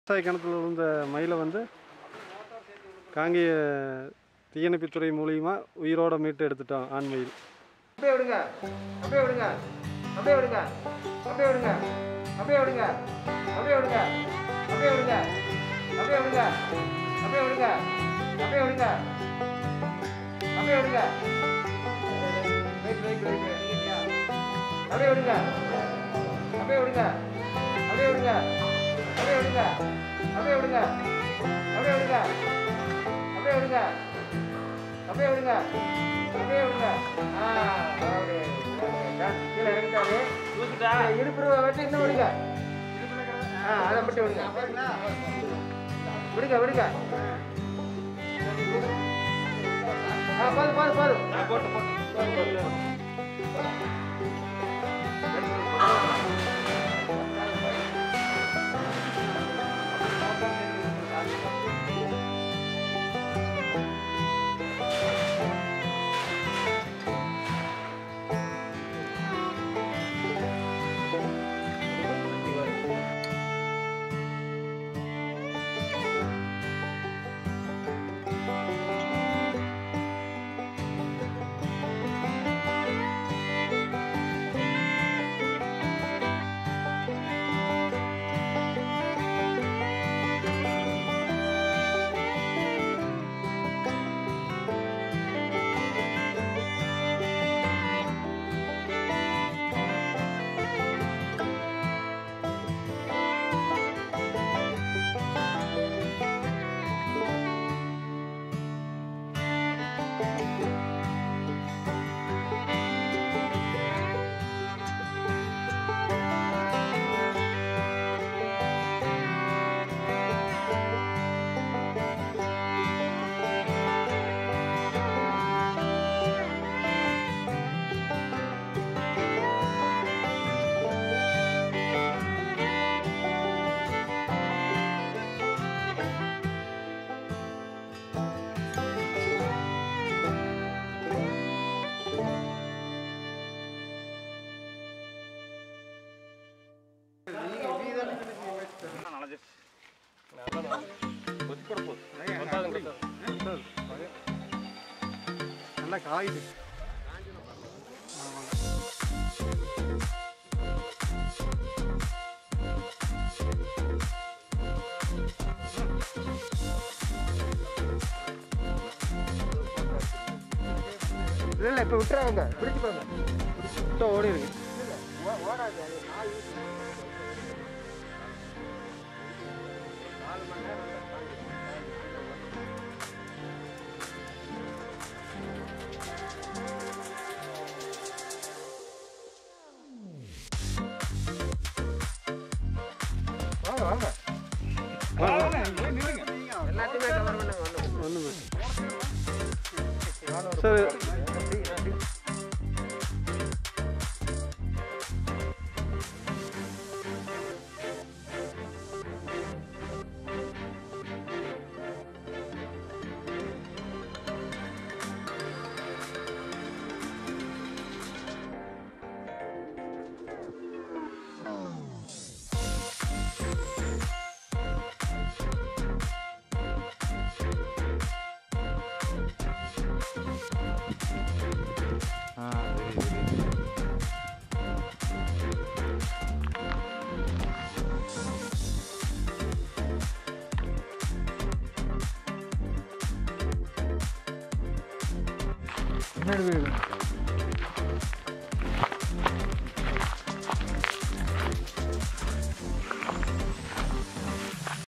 விவசாய கிணத்துல விழுந்த மயிலை வந்து காங்கேய தீயணைப்புத்துறை மூலியமா உயிரோட மீட்டு எடுத்துட்டோம் ஆண் மயில் அப்படியே விடுங்க அப்படியே விடுங்க அப்படியே விடுங்க அப்படியே விடுங்க அப்படியே விடுங்க அப்படியே விடுங்க அப்படியே விடுங்க அப்படியே விடுங்க அப்படியே விடுங்க அப்படியே விடுங்க அப்படியே விடுங்க வெயிட் வெயிட் வெயிட் அப்படியே விடுங்க அப்படியே விடுங்க அப்படியே விடுங்க அப்படியே விடுங்க அப்படியே விடுங்க அப்படியே விடுங்க அப்படியே விடுங்க அப்படியே விடுங்க அப்படியே விடுங்க ஆ அப்படியே கீழே இறங்கிட்டாரு தூக்கிட்டா இடுப்பு வெட்டி இன்னும் விடுங்க ஆ அதை மட்டும் விடுங்க விடுங்க விடுங்க ஆ பாரு பாரு பாரு நான் போட்டு போட்டு நல்லா காயுது இல்லை இல்லை இப்போ விட்டுறாங்க பிடிச்சு பாருங்க விட்டா ஓடி இருக்கு வாங்க வாங்க எல்லாத்தையுமே கவர் பண்ணுங்க ஒன்று ஒன்றுமே சரி முன்னாடி போய்